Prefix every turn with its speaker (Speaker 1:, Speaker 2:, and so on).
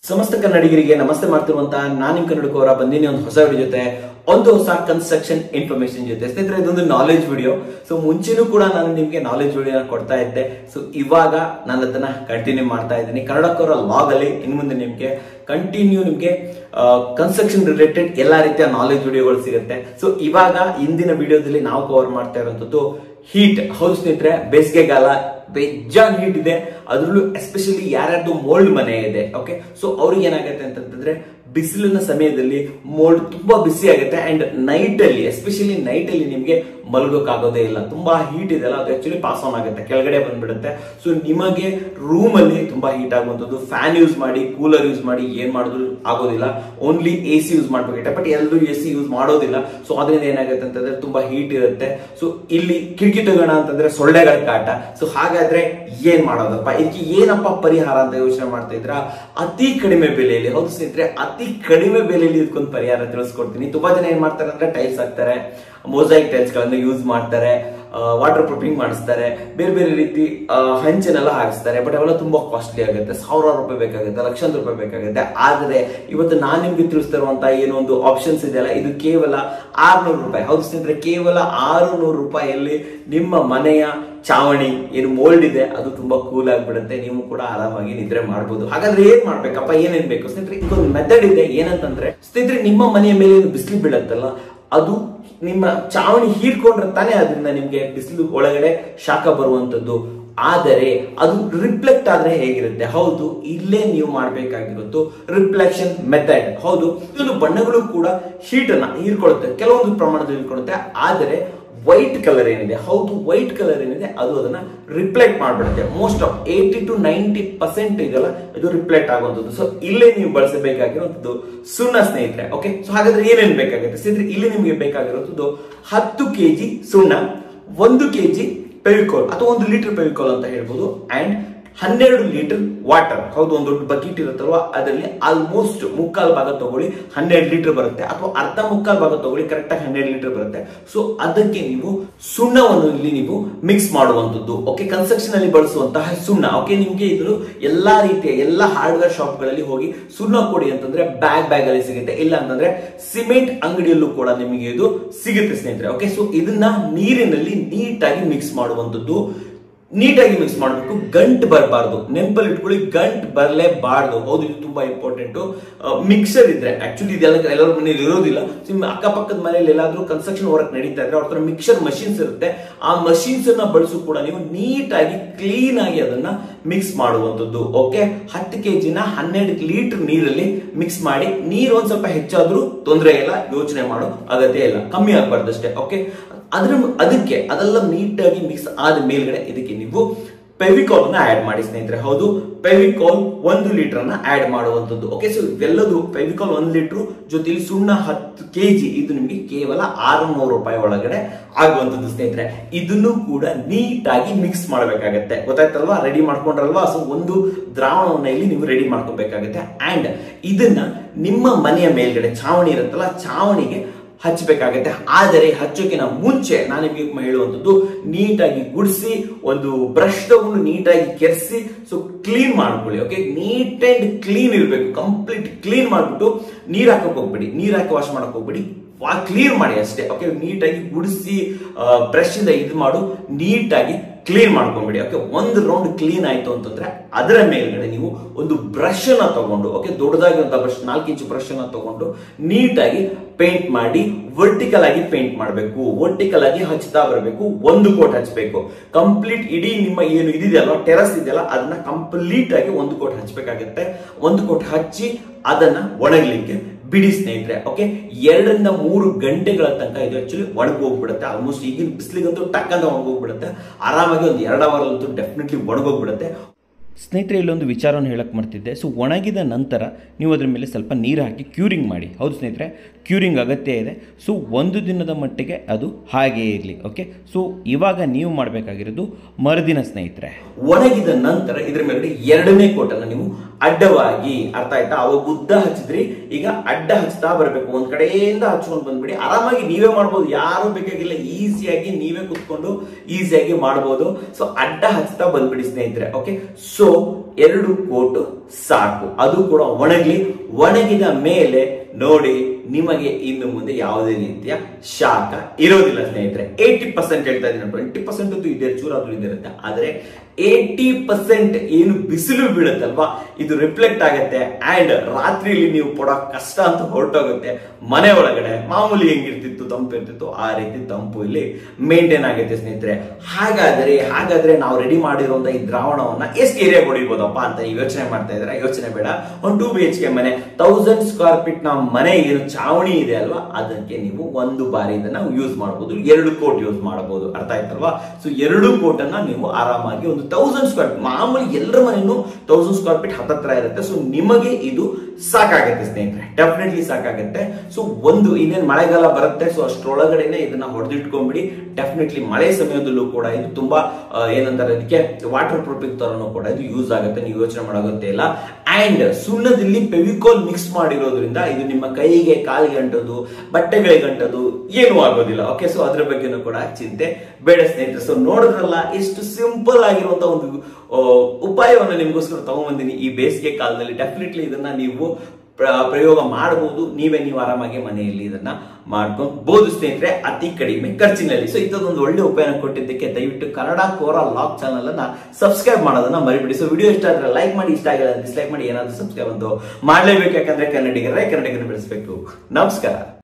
Speaker 1: ಸಮಸ್ತ ಕನ್ನಡಿಗರಿಗೆ ನಮಸ್ತೆ ಮಾಡ್ತಿರುವಂತಹ ನಾನು ನಿಮ್ ಕನ್ನಡಕವರ ಬಂದಿನಿ ಒಂದು ಹೊಸ ವಿಡಿಯೋ ಜೊತೆ ಒಂದು ಹೊಸ ಕನ್ಸ್ಟ್ರಕ್ಷನ್ ಇನ್ಫಾರ್ಮೇಶನ್ ಜೊತೆ ಸ್ನೇಹಿತರೆ ಇದೊಂದು ನಾಲೆಜ್ ವಿಡಿಯೋ ಸೊ ಮುಂಚೆನೂ ಕೂಡ ನಾನು ನಿಮ್ಗೆ ನಾಲೆಜ್ ವಿಡಿಯೋ ಕೊಡ್ತಾ ಇದ್ದೆ ಸೊ ಇವಾಗ ನಾನು ಅದನ್ನ ಕಂಟಿನ್ಯೂ ಮಾಡ್ತಾ ಇದ್ದೀನಿ ಕನ್ನಡಕವರ ಲಾಗ್ ಅಲ್ಲಿ ಇನ್ನು ಮುಂದೆ ನಿಮ್ಗೆ ಕಂಟಿನ್ಯೂ ನಿಮ್ಗೆ ಕನ್ಸ್ಟ್ರಕ್ಷನ್ ರಿಲೇಟೆಡ್ ಎಲ್ಲಾ ರೀತಿಯ ನಾಲೆಜ್ ವಿಡಿಯೋಗಳು ಸಿಗುತ್ತೆ ಸೊ ಇವಾಗ ಇಂದಿನ ವಿಡಿಯೋದಲ್ಲಿ ನಾವು ಕವರ್ ಮಾಡ್ತಾ ಇರುವಂತದ್ದು ಹೀಟ್ ಹೌದು ಸ್ನೇಹಿತರೆ ಬೇಸಿಗೆಗಾಲ ಬೇಜಾನ್ ಹೀಟ್ ಇದೆ ಅದ್ರಲ್ಲೂ ಎಸ್ಪೆಷಲಿ ಯಾರ್ಯಾರ್ದು ಮೋಲ್ಡ್ ಮನೆ ಇದೆ ಓಕೆ ಸೊ ಅವ್ರಿಗೆ ಏನಾಗುತ್ತೆ ಅಂತಂತಂದ್ರೆ ಬಿಸಿಲಿನ ಸಮಯದಲ್ಲಿ ಮೋಲ್ಡ್ ತುಂಬಾ ಬಿಸಿ ಆಗುತ್ತೆ ಅಂಡ್ ನೈಟ್ ಅಲ್ಲಿ ಎಸ್ಪೆಷಲಿ ನೈಟ್ ಅಲ್ಲಿ ನಿಮ್ಗೆ ಮಲಗೋಕ್ಕಾಗೋದೇ ಇಲ್ಲ ತುಂಬಾ ಹೀಟ್ ಇದೆಲ್ಲ ಅದು ಆಕ್ಚುಲಿ ಪಾಸ್ ಆನ್ ಆಗುತ್ತೆ ಕೆಳಗಡೆ ಬಂದ್ಬಿಡುತ್ತೆ ಸೊ ನಿಮಗೆ ರೂಮ್ ಅಲ್ಲಿ ತುಂಬಾ ಹೀಟ್ ಆಗುವಂಥದ್ದು ಫ್ಯಾನ್ ಯೂಸ್ ಮಾಡಿ ಕೂಲರ್ ಯೂಸ್ ಮಾಡಿ ಏನ್ ಮಾಡಿದ್ರು ಆಗೋದಿಲ್ಲ ಓನ್ಲಿ ಎ ಸಿ ಯೂಸ್ ಮಾಡ್ಬೇಕಿತ್ತೆ ಬಟ್ ಎಲ್ಲರೂ ಎ ಸಿ ಯೂಸ್ ಮಾಡೋದಿಲ್ಲ ಸೊ ಅದರಿಂದ ಏನಾಗುತ್ತೆ ಅಂತಂದ್ರೆ ತುಂಬಾ ಹೀಟ್ ಇರುತ್ತೆ ಸೊ ಇಲ್ಲಿ ಕಿಟಕಿ ತಗೋಣ ಅಂತಂದ್ರೆ ಸೊಳ್ಳೆಗಳ ಕಾಟ ಸೊ ಹಾಗಾದ್ರೆ ಏನ್ ಮಾಡೋದಪ್ಪ ಇದಕ್ಕೆ ಏನಪ್ಪ ಪರಿಹಾರ ಅಂತ ಯೋಚನೆ ಮಾಡ್ತಾ ಇದ್ರ ಅತಿ ಕಡಿಮೆ ಬೆಲೆಯಲ್ಲಿ ಹೌದು ಸ್ನೇಹಿತರೆ ಅತಿ ಕಡಿಮೆ ಬೆಲೆಯಲ್ಲಿ ಇದಕ್ಕೊಂದು ಪರಿಹಾರ ತಿಳಿಸ್ಕೊಡ್ತೀನಿ ತುಂಬಾ ಜನ ಏನ್ ಮಾಡ್ತಾರೆ ಅಂದ್ರೆ ಟೈಲ್ಸ್ ಹಾಕ್ತಾರೆ ಮೊಸೈಕ್ ಟೈಲ್ಸ್ ಗಳನ್ನ ಯೂಸ್ ಮಾಡ್ತಾರೆ ವಾಟರ್ ಪ್ರೂಫಿಂಗ್ ಮಾಡಿಸ್ತಾರೆ ಬೇರೆ ಬೇರೆ ರೀತಿ ಆ, ಹಂಚನೆಲ್ಲ ಹಾಕಿಸ್ತಾರೆ ಬಟ್ ಅವೆಲ್ಲ ತುಂಬಾ ಕಾಸ್ಟ್ಲಿ ಆಗುತ್ತೆ ಸಾವಿರಾರು ರೂಪಾಯಿ ಬೇಕಾಗುತ್ತೆ ಲಕ್ಷಾಂತರ ರೂಪಾಯಿ ಬೇಕಾಗುತ್ತೆ ಆದ್ರೆ ಇವತ್ತು ನಾನ್ ನಿಮ್ಗೆ ತಿಳಿಸ್ತಿರುವಂತ ಏನೋ ಒಂದು ಆಪ್ಷನ್ಸ್ ಇದೆಯಲ್ಲ ಇದು ಕೇವಲ ಆರ್ನೂರು ರೂಪಾಯಿ ಹೌದು ಸ್ನೇಹಿತರೆ ಕೇವಲ ಆರುನೂರು ರೂಪಾಯಿಯಲ್ಲಿ ನಿಮ್ಮ ಮನೆಯ ಚಾವಣಿ ಏನು ಮೋಲ್ಡ್ ಇದೆ ಅದು ತುಂಬಾ ಕೂಲ್ ಆಗಿಬಿಡುತ್ತೆ ನೀವು ಕೂಡ ಆರಾಮಾಗಿ ನಿದ್ರೆ ಮಾಡಬಹುದು ಹಾಗಾದ್ರೆ ಏನ್ ಮಾಡ್ಬೇಕಪ್ಪ ಏನೇನ್ ಬೇಕು ಸ್ನೇಹಿತರೆ ಇದೊಂದು ಮೆಥಡ್ ಇದೆ ಏನಂತಂದ್ರೆ ಸ್ನೇಹಿತರೆ ನಿಮ್ಮ ಮನೆಯ ಮೇಲೆ ಏನು ಬಿಸಿಲು ಬೀಳತ್ತಲ್ಲ ಅದು ನಿಮ್ಮ ಚಾವಣಿ ಹೀರ್ಕೊಂಡ್ರೆ ತಾನೇ ಅದರಿಂದ ನಿಮ್ಗೆ ಬಿಸಿಲು ಒಳಗಡೆ ಶಾಖ ಬರುವಂತದ್ದು ಆದರೆ ಅದು ರಿಫ್ಲೆಕ್ಟ್ ಆದ್ರೆ ಹೇಗಿರುತ್ತೆ ಹೌದು ಇಲ್ಲೇ ನೀವು ಮಾಡಬೇಕಾಗಿರೋದು ರಿಫ್ಲೆಕ್ಷನ್ ಮೆಥಡ್ ಹೌದು ಇದೊಂದು ಬಣ್ಣಗಳು ಕೂಡ ಹೀಟ್ ಅನ್ನ ಹೀರ್ಕೊಳ್ಳುತ್ತೆ ಕೆಲವೊಂದು ಪ್ರಮಾಣದಲ್ಲಿ ಹೀರ್ಕೊಳ್ಳುತ್ತೆ ಆದರೆ ವೈಟ್ ಕಲರ್ ಏನಿದೆ ಹೌದು ವೈಟ್ ಕಲರ್ ಏನಿದೆ ಅದು ಅದನ್ನ ರಿಫ್ಲೆಕ್ಟ್ ಮಾಡ್ಬಿಡುತ್ತೆ most of eighty to ninety percent ಇದೆಲ್ಲ ಇದು ರಿಫ್ಲೆಕ್ಟ್ ಆಗುವಂಥದ್ದು ಸೊ ಇಲ್ಲೇ ನೀವು ಬಳಸಬೇಕಾಗಿರುವಂಥದ್ದು ಸುಣ್ಣ ಸ್ನೇಹಿತರೆ ಓಕೆ ಸೊ ಹಾಗಾದ್ರೆ ಏನೇನ್ ಬೇಕಾಗುತ್ತೆ ಸ್ನೇಹಿತರೆ ಇಲ್ಲಿ ನಿಮಗೆ ಬೇಕಾಗಿರುವಂಥದ್ದು ಹತ್ತು ಕೆಜಿ ಸುಣ್ಣ ಒಂದು ಕೆಜಿ ಪೆವಿಕೋಲ್ ಅಥವಾ ಒಂದು ಲೀಟರ್ ಪೆವಿಕೋಲ್ ಅಂತ ಹೇಳ್ಬೋದು ಅಂಡ್ ಹನ್ನೆರಡು ಲೀಟರ್ ವಾಟರ್ ಹೌದು ಒಂದು ದೊಡ್ಡ ಬಕೆಟ್ ಇರುತ್ತಲ್ವಾ ಅದರಲ್ಲಿ ಆಲ್ಮೋಸ್ಟ್ ಮುಕ್ಕಾಲ್ ಭಾಗ ತಗೊಳ್ಳಿ ಹನ್ನೆರಡು ಲೀಟರ್ ಬರುತ್ತೆ ಅಥವಾ ಅರ್ಧ ಮುಕ್ಕಾಲ್ ಭಾಗ ತಗೊಳ್ಳಿ ಕರೆಕ್ಟ್ ಆಗಿ ಹನ್ನೆರಡು ಲೀಟರ್ ಬರುತ್ತೆ ಸೊ ಅದಕ್ಕೆ ನೀವು ಸುಣ್ಣವನ್ನು ಇಲ್ಲಿ ನೀವು ಮಿಕ್ಸ್ ಮಾಡುವಂತದ್ದು ಓಕೆ ಕನ್ಸ್ಟ್ರಕ್ಷನ್ ಅಲ್ಲಿ ಬಳಸುವಂತಹ ಸುಣ್ಣ ಓಕೆ ನಿಮ್ಗೆ ಇದು ಎಲ್ಲಾ ರೀತಿಯ ಎಲ್ಲಾ ಹಾರ್ಡ್ವೇರ್ ಶಾಪ್ ಗಳಲ್ಲಿ ಹೋಗಿ ಸುಣ್ಣ ಕೊಡಿ ಅಂತಂದ್ರೆ ಬ್ಯಾಗ್ ಬ್ಯಾಗ್ ಅಲ್ಲಿ ಸಿಗುತ್ತೆ ಇಲ್ಲ ಅಂತಂದ್ರೆ ಸಿಮೆಂಟ್ ಅಂಗಡಿಯಲ್ಲೂ ಕೂಡ ನಿಮಗೆ ಇದು ಸಿಗುತ್ತೆ ಸ್ನೇಹಿತರೆ ಓಕೆ ಸೊ ಇದನ್ನ ನೀರಿನಲ್ಲಿ ನೀಟಾಗಿ ಮಿಕ್ಸ್ ಮಾಡುವಂತದ್ದು ನೀಟಾಗಿ ಮಿಕ್ಸ್ ಮಾಡಬೇಕು ಗಂಟ್ ಬರಬಾರ್ದು ನೆಂಪಲ್ಲಿ ಇಟ್ಕೊಳ್ಳಿ ಗಂಟ್ ಬರಲೇಬಾರ್ದು ಹೌದು ಇದು ತುಂಬಾ ಇಂಪಾರ್ಟೆಂಟ್ ಮಿಕ್ಸರ್ ಇದ್ರೆ ಆಕ್ಚುಲಿ ಇದೆಲ್ಲ ಎಲ್ಲರ ಮನೇಲಿ ಇರೋದಿಲ್ಲ ಸೊ ನಿಮ್ಮ ಅಕ್ಕಪಕ್ಕದ ಮನೇಲಿ ಎಲ್ಲಾದ್ರೂ ಕನ್ಸ್ಟ್ರಕ್ಷನ್ ವರ್ಕ್ ನಡೀತಾ ಇದ್ರೆ ಅವ್ರ ಹತ್ರ ಮಿಕ್ಸರ್ ಮಷಿನ್ಸ್ ಇರುತ್ತೆ ಆ ಮಷಿನ್ಸ್ ಅನ್ನ ಬಳಸು ಕೂಡ ನೀವು ನೀಟಾಗಿ ಕ್ಲೀನ್ ಆಗಿ ಅದನ್ನ ಮಿಕ್ಸ್ ಮಾಡುವಂತದ್ದು ಓಕೆ ಹತ್ತು ಕೆಜಿನ ಹನ್ನೆರಡು ಲೀಟರ್ ನೀರಲ್ಲಿ ಮಿಕ್ಸ್ ಮಾಡಿ ನೀರು ಒಂದ್ ಸ್ವಲ್ಪ ಹೆಚ್ಚಾದ್ರೂ ತೊಂದರೆ ಇಲ್ಲ ಯೋಚನೆ ಮಾಡೋ ಅಗತ್ಯ ಇಲ್ಲ ಕಮ್ಮಿ ಆಗ್ಬಾರ್ದು ಅಷ್ಟೇ ಓಕೆ ಅದ್ರ ಅದಕ್ಕೆ ಅದೆಲ್ಲ ನೀಟಾಗಿ ಮಿಕ್ಸ್ ಆದ ಮೇಲ್ಗಡೆ ಇದಕ್ಕೆ ನೀವು ಪೆವಿಕಾಲ್ ಅನ್ನ ಆಡ್ ಮಾಡಿ ಸ್ನೇಹಿತರೆ ಹೌದು ಪೆವಿಕಾಲ್ ಒಂದು ಲೀಟರ್ ಅನ್ನ ಆಡ್ ಮಾಡುವಂತದ್ದು ಓಕೆ ಸೊ ಇವೆಲ್ಲದು ಪೆವಿಕಾಲ್ ಒಂದು ಲೀಟರ್ ಜೊತೆಲಿ ಸುಣ್ಣ ಹತ್ತು ಕೆಜಿ ಇದು ನಿಮಗೆ ಕೇವಲ ಆರುನೂರು ರೂಪಾಯಿ ಒಳಗಡೆ ಆಗುವಂತದ್ದು ಸ್ನೇಹಿತರೆ ಇದನ್ನು ಕೂಡ ನೀಟಾಗಿ ಮಿಕ್ಸ್ ಮಾಡಬೇಕಾಗತ್ತೆ ಗೊತ್ತಾಯ್ತಲ್ವಾ ರೆಡಿ ಮಾಡ್ಕೊಂಡ್ರಲ್ವಾ ಸೊ ಒಂದು ದ್ರಾವಣವನ್ನ ಇಲ್ಲಿ ನೀವು ರೆಡಿ ಮಾಡ್ಕೊಬೇಕಾಗತ್ತೆ ಅಂಡ್ ಇದನ್ನ ನಿಮ್ಮ ಮನೆಯ ಮೇಲ್ಗಡೆ ಚಾವಣಿ ಇರುತ್ತಲ್ಲ ಚಾವಣಿಗೆ ಹಚ್ಚಬೇಕಾಗತ್ತೆ ಆದರೆ ಹಚ್ಚೋಕಿನ ಮುಂಚೆ ನಾನು ನಿಮಗೆ ಹೇಳುವಂಥದ್ದು ನೀಟಾಗಿ ಗುಡಿಸಿ ಒಂದು ಬ್ರಷ್ ತಗೊಂಡು ನೀಟಾಗಿ ಕೆರೆಸಿ ಸೊ ಕ್ಲೀನ್ ಮಾಡ್ಕೊಳ್ಳಿ ಓಕೆ ನೀಟ್ ಅಂಡ್ ಕ್ಲೀನ್ ಇರಬೇಕು ಕಂಪ್ಲೀಟ್ ಕ್ಲೀನ್ ಮಾಡ್ಬಿಟ್ಟು ನೀರ್ ಹಾಕಕ್ ಹೋಗ್ಬೇಡಿ ನೀರ್ ಹಾಕಿ ವಾಶ್ ಮಾಡಕ್ ಹೋಗ್ಬೇಡಿ ಕ್ಲೀನ್ ಮಾಡಿ ಅಷ್ಟೇ ಓಕೆ ನೀಟಾಗಿ ಗುಡಿಸಿ ಬ್ರಷ್ ಇಂದ ಇದು ಮಾಡು ನೀಟಾಗಿ ಕ್ಲೀನ್ ಮಾಡ್ಕೊಂಬಿಡಿ ಓಕೆ ಒಂದು ರೌಂಡ್ ಕ್ಲೀನ್ ಆಯ್ತು ಅಂತಂದ್ರೆ ಅದರ ಮೇಲ್ಗಡೆ ನೀವು ಒಂದು ಬ್ರಷ್ ಅನ್ನ ತಗೊಂಡು ಓಕೆ ದೊಡ್ಡದಾಗಿ ಒಂದು ಬ್ರಷ್ ನಾಲ್ಕು ಇಂಚು ಬ್ರಷ್ ಅನ್ನ ತಗೊಂಡು ನೀಟಾಗಿ ಪೇಂಟ್ ಮಾಡಿ ವರ್ಟಿಕಲ್ ಆಗಿ ಪೇಂಟ್ ಮಾಡಬೇಕು ವರ್ಟಿಕಲ್ ಆಗಿ ಹಚ್ತಾ ಬರಬೇಕು ಒಂದು ಕೋಟ್ ಹಚ್ಚಬೇಕು ಕಂಪ್ಲೀಟ್ ಇಡೀ ನಿಮ್ಮ ಏನು ಇದಿದೆಯಲ್ಲ ಟೆರಸ್ ಇದೆಯಲ್ಲ ಅದನ್ನ ಕಂಪ್ಲೀಟ್ ಆಗಿ ಒಂದು ಕೋಟ್ ಹಚ್ಚಬೇಕಾಗತ್ತೆ ಒಂದು ಕೋಟ್ ಹಚ್ಚಿ ಅದನ್ನ ಒಣಗಲಿಕ್ಕೆ ಬಿಡಿ ಸ್ನೇಹಿತರೆ ಓಕೆ ಎರಡರಿಂದ ಮೂರು ಗಂಟೆಗಳ ತನಕ ಇದು ಆಕ್ಚುಲಿ ಒಣಗಿ ಹೋಗ್ಬಿಡುತ್ತೆ ಆಲ್ಮೋಸ್ಟ್ ಈಗಿನ ಬಿಸಿಲಿಗಂತೂ ಟಕ್ ಅಂತ ಒಣಗೋಗ್ಬಿಡುತ್ತೆ ಆರಾಮಾಗಿ ಒಂದು ಎರಡು ಅವರ್ ಅಂತೂ ಡೆಫಿನೆಟ್ಲಿ ಒಣಗೋಗ್ಬಿಡುತ್ತೆ
Speaker 2: ಸ್ನೇಹಿತರೆ ಇಲ್ಲೊಂದು ವಿಚಾರವನ್ನು ಹೇಳಕ್ಕೆ ಮಾಡ್ತಿದ್ದೆ ಸೊ ಒಣಗಿದ ನಂತರ ನೀವು ಅದ್ರ ಮೇಲೆ ಸ್ವಲ್ಪ ನೀರು ಹಾಕಿ ಕ್ಯೂರಿಂಗ್ ಮಾಡಿ ಹೌದು ಸ್ನೇಹಿತರೆ
Speaker 1: ಕ್ಯೂರಿಂಗ್ ಅಗತ್ಯ ಇದೆ ಸೊ ಒಂದು ದಿನದ ಮಟ್ಟಿಗೆ ಅದು ಹಾಗೇ ಇರಲಿ ಓಕೆ ಸೊ ಇವಾಗ ನೀವು ಮಾಡಬೇಕಾಗಿರೋದು ಮರುದಿನ ಸ್ನೇಹಿತರೆ ಒಣಗಿದ ನಂತರ ಇದ್ರ ಮೇಲೆ ಎರಡನೇ ಕೋಟನ್ನು ನೀವು ಅಡ್ಡವಾಗಿ ಅರ್ಥ ಆಯ್ತಾ ಅವಾಗ ಉದ್ದ ಹಚ್ಚಿದ್ರಿ ಈಗ ಅಡ್ಡ ಹಚ್ತಾ ಬರಬೇಕು ಒಂದ್ ಕಡೆಯಿಂದ ಹಚ್ಕೊಂಡು ಬಂದ್ಬಿಡಿ ಆರಾಮಾಗಿ ನೀವೇ ಮಾಡ್ಬೋದು ಯಾರು ಬೇಕಾಗಿಲ್ಲ ಈಸಿಯಾಗಿ ನೀವೇ ಕುತ್ಕೊಂಡು ಈಸಿಯಾಗಿ ಮಾಡ್ಬೋದು ಸೊ ಅಡ್ಡ ಹಚ್ತಾ ಬಂದ್ಬಿಡಿ ಸ್ನೇಹಿತರೆ ಓಕೆ ಸೊ ಎರಡು ಕೋಟು ಸಾಕು ಅದು ಕೂಡ ಒಣಗ್ಲಿ ಒಣಗಿದ ಮೇಲೆ ನೋಡಿ ನಿಮಗೆ ಇನ್ನು ಮುಂದೆ ಯಾವುದೇ ರೀತಿಯ ಶಾಖ ಇರೋದಿಲ್ಲ ಸ್ನೇಹಿತರೆ ಏಯ್ಟಿ ಪರ್ಸೆಂಟ್ ಹೇಳ್ತಾ ಇದ್ದೀನಿ ಟ್ವೆಂಟಿ ಪರ್ಸೆಂಟ್ ಅಂತೂ ಇದೆ ಚೂರಾದ್ರೂ ಇದಿರುತ್ತೆ ಆದ್ರೆ ಏಯ್ಟಿ ಪರ್ಸೆಂಟ್ ಏನು ಬಿಸಿಲು ಬೀಳುತ್ತಲ್ವಾ ಇದು ರಿಫ್ಲೆಕ್ಟ್ ಆಗುತ್ತೆ ಅಂಡ್ ರಾತ್ರಿಯಲ್ಲಿ ನೀವು ಪಡೋ ಕಷ್ಟ ಅಂತ ಹೊರಟೋಗುತ್ತೆ ಮನೆ ಒಳಗಡೆ ಮಾಮೂಲಿ ಹೆಂಗಿರ್ತಿತ್ತು ತಂಪು ಇರ್ತಿತ್ತು ಆ ರೀತಿ ತಂಪು ಇಲ್ಲಿ ಮೇಂಟೈನ್ ಆಗುತ್ತೆ ಸ್ನೇಹಿತರೆ ಹಾಗಾದ್ರೆ ಹಾಗಾದ್ರೆ ನಾವು ರೆಡಿ ಮಾಡಿರುವಂತ ಈ ದ್ರಾವಣವನ್ನ ಎಷ್ಟು ಏರಿಯಾ ಹೊಡಿಬೋದಪ್ಪ ಅಂತ ನೀವು ಯೋಚನೆ ಮಾಡ್ತಾ ಇದ್ರೆ ಯೋಚನೆ ಬೇಡ ಒಂದು ಟೂ ಬಿ ಎಚ್ ಕೆ ಮನೆ ತೌಸಂಡ್ ಸ್ಕ್ವೇರ್ ಫೀಟ್ ನಮ್ಮ ಮನೆ ಏನು ಚಾವಣಿ ಇದೆ ಅಲ್ವಾ ಅದಕ್ಕೆ ನೀವು ಒಂದು ಬಾರಿ ಇದನ್ನ ಯೂಸ್ ಮಾಡಬಹುದು ಎರಡು ಕೋಟ್ ಯೂಸ್ ಮಾಡಬಹುದು ಅರ್ಥ ಆಯ್ತಲ್ವಾ ಸೊ ಎರಡು ಕೋಟ್ ಅನ್ನ ನೀವು ಆರಾಮಾಗಿ ಒಂದು ತೌಸಂಡ್ ಸ್ಕ್ವೇರ್ ಫೀಟ್ ಮಾಮೂಲಿ ಎಲ್ಲರ ಮನೆಯೂ ತೌಸಂಡ್ ಸ್ಕ್ವೇರ್ ಫೀಟ್ ಹತ್ತತ್ರ ಇರುತ್ತೆ ಸೊ ನಿಮಗೆ ಇದು ಸಾಕಾಗುತ್ತೆ ಸ್ನೇಹಿತರೆ ಡೆಫಿನೆಟ್ಲಿ ಸಾಕಾಗುತ್ತೆ ಸೊ ಒಂದು ಇನ್ನೇನು ಮಳೆಗಾಲ ಬರುತ್ತೆ ಸೊ ಅಷ್ಟರೊಳಗಡೆನೆ ಇದನ್ನ ಹೊಡೆದಿಟ್ಕೊಂಡ್ಬಿಡಿ ಡೆಫಿನೆಟ್ಲಿ ಮಳೆ ಸಮಯದಲ್ಲೂ ಕೂಡ ಇದು ತುಂಬಾ ಆ, ಏನಂತಾರೆ ಅದಕ್ಕೆ ವಾಟರ್ ಪ್ರೂಫಿಂಗ್ ತರನು ಕೂಡ ಇದು ಯೂಸ್ ಆಗುತ್ತೆ ನೀವು ಯೋಚನೆ ಮಾಡೋಗುತ್ತೆ ಇಲ್ಲ ಅಂಡ್ ಸುಣ್ಣದಲ್ಲಿ ಪೆವಿಕೋಲ್ ಮಿಕ್ಸ್ ಮಾಡಿರೋದ್ರಿಂದ ಇದು ನಿಮ್ಮ ಕೈಗೆ ಕಾಲಿಗೆ ಅಂಟೋದು ಬಟ್ಟೆಗಳಿಗೆ ಅಂಟೋದು ಏನೂ ಆಗೋದಿಲ್ಲ ಓಕೆ ಸೊ ಅದ್ರ ಬಗ್ಗೆನೂ ಕೂಡ ಚಿಂತೆ ಬೇಡ ಸ್ನೇಹಿತರೆ ಸೊ ನೋಡಿದ್ರಲ್ಲ ಎಷ್ಟು ಸಿಂಪಲ್ ಆಗಿರುವಂತ ಒಂದು ಆ, ಉಪಾಯವನ್ನು ನಿಮ್ಗೋಸ್ಕರ ತಗೊಂಬಂದಿನಿ ಈ ಬೇಸಿಗೆ ಕಾಲದಲ್ಲಿ ಡೆಫಿನೆಟ್ಲಿ ಇದನ್ನ ನೀವು ಪ್ರ- ಪ್ರಯೋಗ ಮಾಡಬಹುದು ನೀವೇ ನೀವು ಆರಾಮಾಗಿ ಮನೆಯಲ್ಲಿ ಇದನ್ನ ಮಾಡ್ಕೊಬಹುದು ಸ್ನೇಹಿತರೆ ಅತಿ ಕಡಿಮೆ ಖರ್ಚಿನಲ್ಲಿ ಸೊ ಇಂಥದ್ದೊಂದು ಒಳ್ಳೆ ಉಪಾಯ ಕೊಟ್ಟಿದ್ದಕ್ಕೆ ದಯವಿಟ್ಟು ಕನ್ನಡ ಕೋರ ಲಾಗ್ ಚಾನಲ್ ಅನ್ನ ಸಬ್ಸ್ಕ್ರೈಬ್ ಮಾಡೋದನ್ನ ಮರಿಬಿಡಿ ಸೊ ವಿಡಿಯೋ ಇಷ್ಟ ಆದ್ರೆ ಲೈಕ್ ಮಾಡಿ ಇಷ್ಟ ಆಗಿಲ್ಲ ಡಿಸ್ಲೈಕ್ ಮಾಡಿ ಏನಾದ್ರು ಸಬ್ಸ್ಕ್ರೈಬ್ ಅಂತ ಮಾಡಲೇಬೇಕು ಯಾಕಂದ್ರೆ ಕನ್ನಡಿಗರೇ ಕನ್ನಡಿಗರನ್ನ ಬೆಳೆಸಬೇಕು ನಮಸ್ಕಾರ